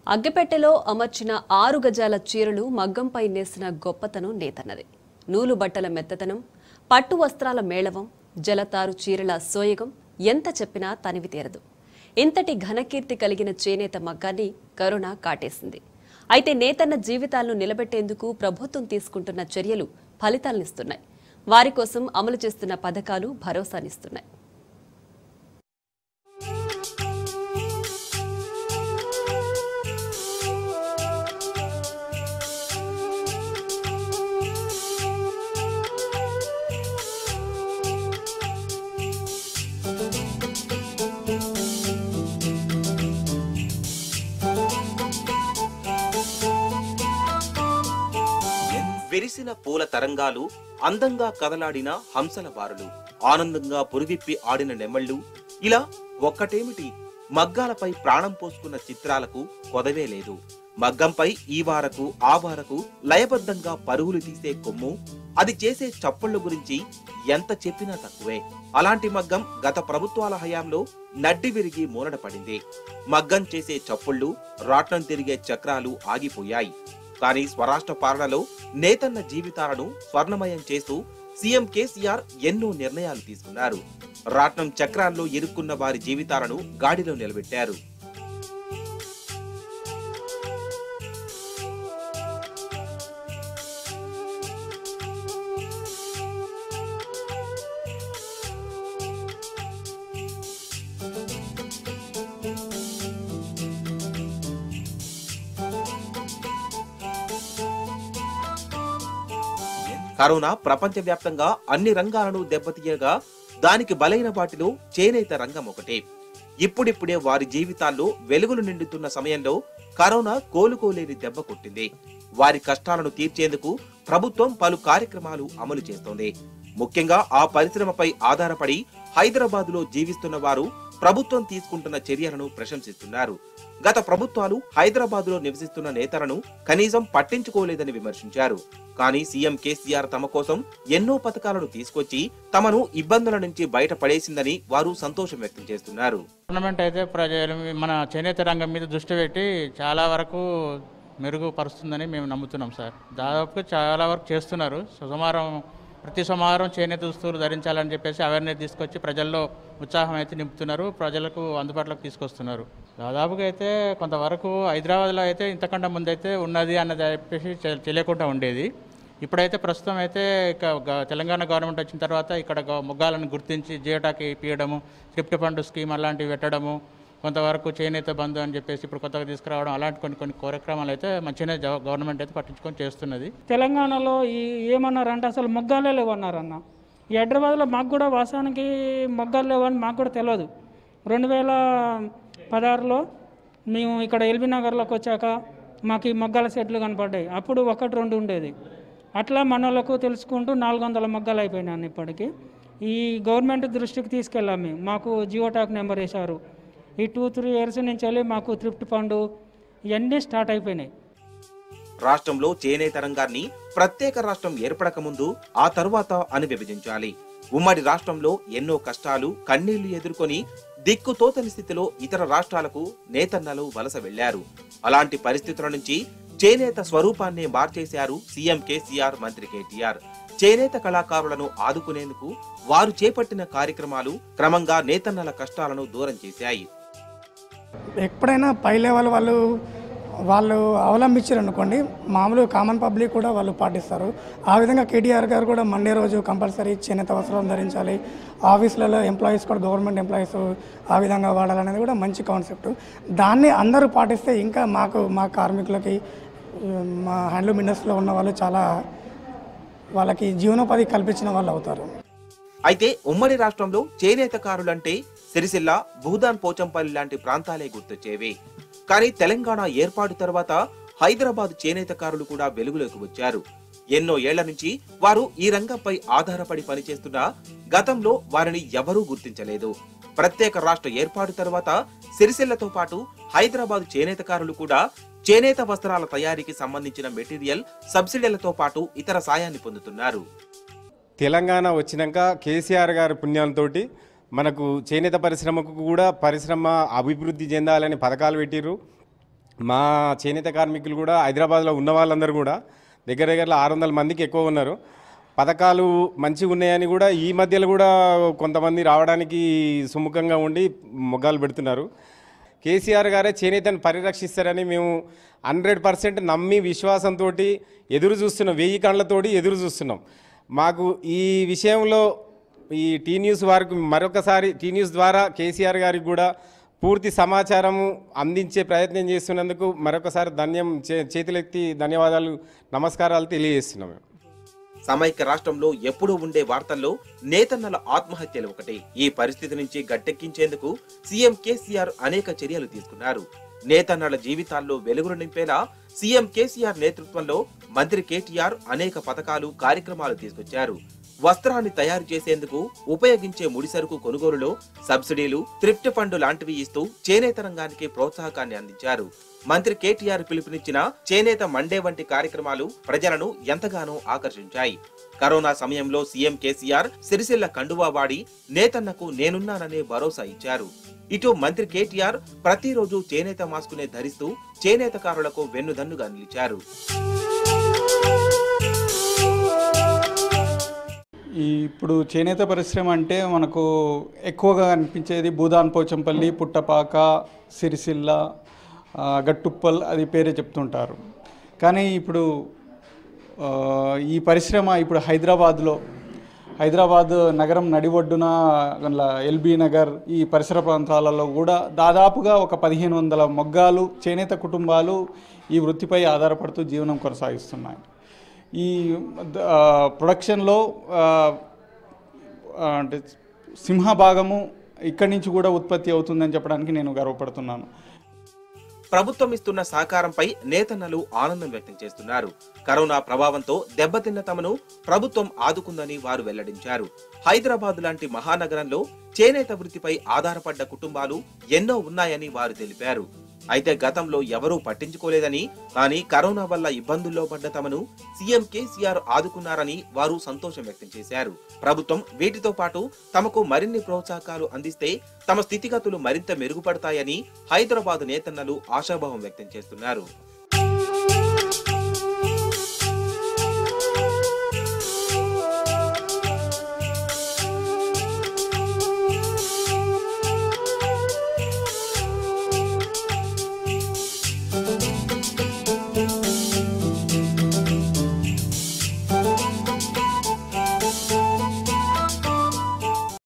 అగ్గెపెట్టెలో అమర్చిన ఆరు గజాల చీరలు మగ్గంపై నేసిన గొప్పతనం నేతన్నది నూలు బట్టల మెత్తతనం పట్టు వస్త్రాల మేళవం జలతారు చీరల సోయగం ఎంత చెప్పినా తనివి తీరదు ఇంతటి ఘనకీర్తి కలిగిన చేనేత మగ్గాన్ని కరోనా కాటేసింది అయితే నేతన్న జీవితాలను నిలబెట్టేందుకు ప్రభుత్వం తీసుకుంటున్న చర్యలు ఫలితాలనిస్తున్నాయి వారి కోసం అమలు చేస్తున్న పథకాలు భరోసానిస్తున్నాయి విరిసిన పూల తరంగాలు అందంగా కదలాడిన హంసల బారులు ఆనందంగా పురివిప్పి ఆడిన నెమళ్ళు ఇలా ఒక్కటేమిటి మగ్గాలపై ప్రాణం పోసుకున్న చిత్రాలకు కొదవే లేదు మగ్గంపై ఈ వారకు ఆ వారకు లయబద్ధంగా పరుగులు తీసే కొమ్ము అది చేసే చప్పుళ్ళ గురించి ఎంత చెప్పినా తక్కువే అలాంటి మగ్గం గత ప్రభుత్వాల హయాంలో నడ్డి విరిగి మూలన పడింది మగ్గం చేసే చప్పుళ్ళు రాట్నం తిరిగే చక్రాలు ఆగిపోయాయి కానీ స్వరాష్ట్ర పాలనలో నేతన్న జీవితాలను స్వర్ణమయం చేస్తూ సీఎం కేసీఆర్ ఎన్నో నిర్ణయాలు తీసుకున్నారు రాట్నం చక్రాల్లో ఇరుక్కున్న వారి జీవితాలను గాడిలో నిలబెట్టారు కరోనా ప్రపంచవ్యాప్తంగా అన్ని రంగాలను దెబ్బతీయగా దానికి బలైన వాటిలో చేనేత రంగం ఒకటే ఇప్పుడిప్పుడే వారి జీవితాల్లో వెలుగులు నిండుతున్న సమయంలో కరోనా కోలుకోలేని దెబ్బ కొట్టింది వారి కష్టాలను తీర్చేందుకు ప్రభుత్వం పలు కార్యక్రమాలు అమలు చేస్తోంది ముఖ్యంగా ఆ పరిశ్రమపై ఆధారపడి హైదరాబాద్ లో జీవిస్తున్న వారు ప్రభుత్వం తీసుకుంటున్న చర్యలను ప్రశంసిస్తున్నారు గత ప్రభుత్వాలు హైదరాబాద్ లో నివసిస్తున్న నేతలను కనీసం పట్టించుకోలేదని విమర్శించారు కానీ సీఎం కేసీఆర్ తమ కోసం ఎన్నో పథకాలను తీసుకొచ్చి తమను ఇబ్బందుల నుంచి బయటపడేసిందని వారు సంతోషం వ్యక్తం చేస్తున్నారు గవర్నమెంట్ అయితే ప్రజలు మన చేనేత రంగం మీద దృష్టి పెట్టి చాలా వరకు మెరుగుపరుస్తుందని మేము నమ్ముతున్నాం సార్ దాదాపు చాలా వరకు చేస్తున్నారు సుమారం ప్రతి సోమవారం చేనేత దుస్తులు ధరించాలని చెప్పేసి అవేర్నెస్ తీసుకొచ్చి ప్రజల్లో ఉత్సాహం అయితే నింపుతున్నారు ప్రజలకు అందుబాటులోకి తీసుకొస్తున్నారు దాదాపుగా అయితే కొంతవరకు హైదరాబాద్లో అయితే ఇంతకంటే ముందైతే ఉన్నది అన్నది చెప్పేసి తె- తెలియకుండా ఉండేది ఇప్పుడైతే ప్రస్తుతం అయితే ఇక గ- తెలంగాణ గవర్నమెంట్ వచ్చిన తర్వాత ఇక్కడ గ- మొగ్గాలను గుర్తించి జియోటాకి ఇప్పించడము స్క్రిప్ట్ ఫండ్ స్కీమ్ అలాంటివి పెట్టడము కొంతవరకు చేనేత బంధు అని చెప్పేసి ఇప్పుడు కొత్తగా తీసుకురావడం అలాంటి కొన్ని కొన్ని కార్యక్రమాలు అయితే మంచిగానే జవ- గవర్నమెంట్ అయితే పట్టించుకొని చేస్తున్నది తెలంగాణలో ఈ ఏమన్నారంటే అసలు మొగ్గాలే లేవన్నారన్న ఈ హైదరాబాద్లో మాకు కూడా వాస్తవానికి మొగ్గాలు లేవని మాకు కూడా తెలియదు రెండు వేల పదహారులో మేము ఇక్కడ ఎల్బీ నగర్లోకి వచ్చాక మాకు ఈ మొగ్గాల సెట్లు కనపడ్డాయి అప్పుడు ఒకటి రెండు ఉండేది అట్లా మనోళ్ళకు తెలుసుకుంటూ నాలుగు వందల మొగ్గాలు అయిపోయినాయి ఇప్పటికి ఈ గవర్నమెంట్ దృష్టికి తీసుకెళ్ళాం మేము మాకు జియో టాక్ నెంబర్ వేశారు ఈ టూ త్రీ ఇయర్స్ నుంచి వెళ్ళి మాకు థ్రిఫ్ట్ ఫండ్ ఇవన్నీ స్టార్ట్ అయిపోయినాయి రాష్ట్రంలో చేనేత రంగాన్ని ప్రత్యేక రాష్ట్రం ఏర్పడక ముందు ఆ తరువాత అని విభజించాలి ఉమ్మడి రాష్ట్రంలో ఎన్నో కష్టాలు కన్నీళ్లు ఎదుర్కొని దిక్కుతోతని స్థితిలో ఇతర రాష్ట్రాలకు నేతన్నలు వలస వెళ్లారు అలాంటి పరిస్థితుల నుంచి చేనేత స్వరూపాన్నే మార్చేశారు సీఎం కేసీఆర్ మంత్రి కేటీఆర్ చేనేత కళాకారులను ఆదుకునేందుకు వారు చేపట్టిన కార్యక్రమాలు క్రమంగా నేతన్నల కష్టాలను దూరం చేశాయి ఎప్పుడైనా పై లెవెల్ వాళ్ళు వాళ్ళు అవలంబించారు అనుకోండి మామూలు కామన్ పబ్లిక్ కూడా వాళ్ళు పాటిస్తారు ఆ విధంగా కేటీఆర్ గారు కూడా మండే రోజు కంపల్సరీ చేనేత వస్త్రం ధరించాలి ఆఫీసులలో ఎంప్లాయీస్ కూడా గవర్నమెంట్ ఎంప్లాయీస్ ఆ విధంగా వాడాలనేది కూడా మంచి కాన్సెప్ట్ దాన్ని అందరూ పాటిస్తే ఇంకా మాకు మా కార్మికులకి మా హ్యాండ్లూమ్ ఇండస్ట్రీలో ఉన్న వాళ్ళు చాలా వాళ్ళకి జీవనోపాధి కల్పించిన వాళ్ళు అవుతారు అయితే ఉమ్మడి రాష్ట్రంలో చేనేతకారులంటే సిరిసిల్ల భూదాన్ పోచంపల్లి లాంటి ప్రాంతాలే గుర్తొచ్చేవి కానీ తెలంగాణ ఏర్పాటు తర్వాత హైదరాబాద్ చేనేతకారులు కూడా వెలుగులోకి వచ్చారు ఎన్నో ఏళ్ల నుంచి వారు ఈ రంగంపై ఆధారపడి పనిచేస్తున్నా గతంలో వారిని ఎవరూ గుర్తించలేదు ప్రత్యేక రాష్ట్ర ఏర్పాటు తర్వాత సిరిసిల్లతో పాటు హైదరాబాద్ చేనేతకారులు కూడా చేనేత వస్త్రాల తయారీకి సంబంధించిన మెటీరియల్ సబ్సిడీలతో పాటు ఇతర సాయాన్ని పొందుతున్నారు తెలంగాణ వచ్చినాక కేసీఆర్ గారి పుణ్యాలతోటి మనకు చేనేత పరిశ్రమకు కూడా పరిశ్రమ అభివృద్ధి చెందాలని పథకాలు పెట్టిర్రు మా చేనేత కార్మికులు కూడా హైదరాబాద్లో ఉన్న వాళ్ళందరూ కూడా దగ్గర దగ్గరలో ఆరు వందల మందికి ఎక్కువ ఉన్నారు పథకాలు మంచిగా ఉన్నాయని కూడా ఈ మధ్యలో కూడా కొంతమంది రావడానికి సుముఖంగా ఉండి మొగ్గాలు పెడుతున్నారు కేసీఆర్ గారే చేనేతను పరిరక్షిస్తారని మేము హండ్రెడ్ పర్సెంట్ నమ్మి విశ్వాసంతో ఎదురు చూస్తున్నాం వెయ్యి కళ్ళతోటి ఎదురు చూస్తున్నాం మాకు ఈ విషయంలో ఈ టీ న్యూస్ వారికి మరొకసారి టీ న్యూస్ ద్వారా కేసీఆర్ గారికి కూడా పూర్తి సమాచారము అందించే ప్రయత్నం చేస్తున్నందుకు మరొకసారి ధన్యం చే- చేతులెత్తి ధన్యవాదాలు నమస్కారాలు తెలియజేస్తున్నాం మేము సమైక్య రాష్ట్రంలో ఎప్పుడూ ఉండే వార్తల్లో నేతన్నల ఆత్మహత్యలు ఒకటే ఈ పరిస్థితి నుంచి గట్టెక్కించేందుకు సీఎం కేసీఆర్ అనేక చర్యలు తీసుకున్నారు నేతన్నల జీవితాల్లో వెలుగులు నింపేలా సీఎం కేసీఆర్ నేతృత్వంలో మంత్రి కేటీఆర్ అనేక పథకాలు కార్యక్రమాలు తీసుకొచ్చారు వస్త్రాన్ని తయారు చేసేందుకు ఉపయోగించే ముడిసరుకు కొనుగోలులో సబ్సిడీలు త్రిప్ట్ ఫండ్ లాంటివి ఇస్తూ చేనేత రంగానికి ప్రోత్సాహకాన్ని అందించారు మంత్రి కేటీఆర్ పిలుపునిచ్చిన చేనేత మండే వంటి కార్యక్రమాలు ప్రజలను ఎంతగానో ఆకర్షించాయి కరోనా సమయంలో సీఎం కేసీఆర్ సిరిసిల్ల కండువా వాడి నేతన్నకు నేనున్నాననే భరోసా ఇచ్చారు ఇటు మంత్రి కేటీఆర్ ప్రతిరోజు చేనేత మాస్కునే ధరిస్తూ చేనేతకారులకు వెన్నుదన్నుగా నిలిచారు ఈ ఇప్పుడు చేనేత పరిశ్రమ అంటే మనకు ఎక్కువగా కనిపించేది భూదాన్ పోచంపల్లి పుట్టపాక సిరిసిల్ల ఆ, గట్టుప్పల్ అది పేరే చెప్తుంటారు కానీ ఇప్పుడు ఆ, ఈ పరిశ్రమ ఇప్పుడు హైదరాబాద్లో హైదరాబాద్ నగరం నడిబొడ్డున గండ్ల ఎల్బీ నగర్ ఈ పరిసర ప్రాంతాలలో కూడా దాదాపుగా ఒక పదిహేను వందల మొగ్గాలు చేనేత కుటుంబాలు ఈ వృత్తిపై ఆధారపడుతూ జీవనం కొనసాగిస్తున్నాయి ఈ ఆ, ప్రొడక్షన్లో ఆ, ఆ, అంటే సింహభాగము ఇక్కడి నుంచి కూడా ఉత్పత్తి అవుతుందని చెప్పడానికి నేను గర్వపడుతున్నాను ప్రభుత్వం ఇస్తున్న సహకారంపై నేతన్నలు ఆనందం వ్యక్తం చేస్తున్నారు కరోనా ప్రభావంతో దెబ్బతిన్న తమను ప్రభుత్వం ఆదుకుందని వారు వెల్లడించారు హైదరాబాద్ లాంటి మహానగరంలో చేనేత వృత్తిపై ఆధారపడ్డ కుటుంబాలు ఎన్నో ఉన్నాయని వారు తెలిపారు అయితే గతంలో ఎవరూ పట్టించుకోలేదని కానీ కరోనా వల్ల ఇబ్బందుల్లో పడ్డ తమను సీఎం కేసీఆర్ ఆదుకున్నారని వారు సంతోషం వ్యక్తం చేశారు ప్రభుత్వం వీటితో పాటు తమకు మరిన్ని ప్రోత్సాహకాలు అందిస్తే తమ స్థితిగతులు మరింత మెరుగుపడతాయని హైదరాబాద్ నేతన్నలు ఆశాభావం వ్యక్తం చేస్తున్నారు